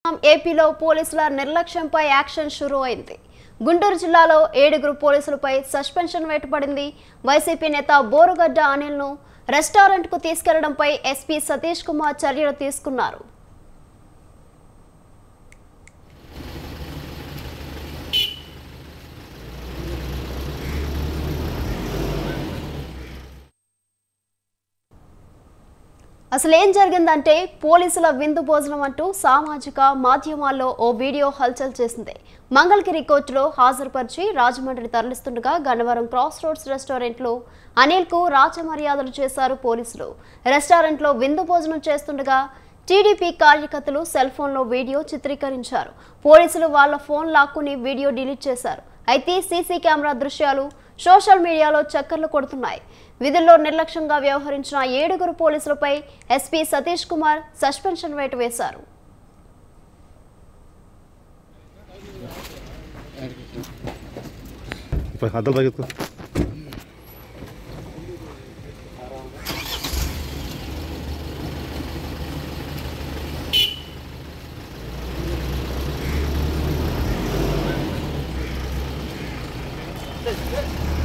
ఏపీలో పోలీసుల నిర్లక్ష్యంపై యాక్షన్ షురూ అయింది గుంటూరు జిల్లాలో ఏడుగురు పోలీసులపై సస్పెన్షన్ వేటపడింది వైసీపీ నేత బోరుగడ్డ అనిల్ను రెస్టారెంట్కు తీసుకెళ్లడంపై ఎస్పీ సతీష్ కుమార్ చర్యలు తీసుకున్నారు అసలు ఏం జరిగిందంటే పోలీసుల విందు భోజనం అంటూ సామాజిక మాధ్యమాల్లో ఓ వీడియో హల్చల్ చేసింది మంగళగిరి కోర్టులో హాజరుపరిచి రాజమండ్రి తరలిస్తుండగా గన్నవరం క్రాస్ రోడ్స్ రెస్టారెంట్లో అనిల్కు రాజమర్యాదలు చేశారు పోలీసులు రెస్టారెంట్లో విందు భోజనం చేస్తుండగా టీడీపీ కార్యకర్తలు సెల్ ఫోన్లో వీడియో చిత్రీకరించారు పోలీసులు వాళ్ళ ఫోన్ లాక్కుని వీడియో డిలీట్ చేశారు అయితే సీసీ కెమెరా దృశ్యాలు సోషల్ మీడియాలో చక్కర్లు కొడుతున్నాయి విధుల్లో నిర్లక్ష్యంగా వ్యవహరించిన ఏడుగురు పోలీసులపై ఎస్పీ సతీష్ కుమార్ సస్పెన్షన్ వేటు వేశారు అద్దలు తగ్గుతుంది Hey,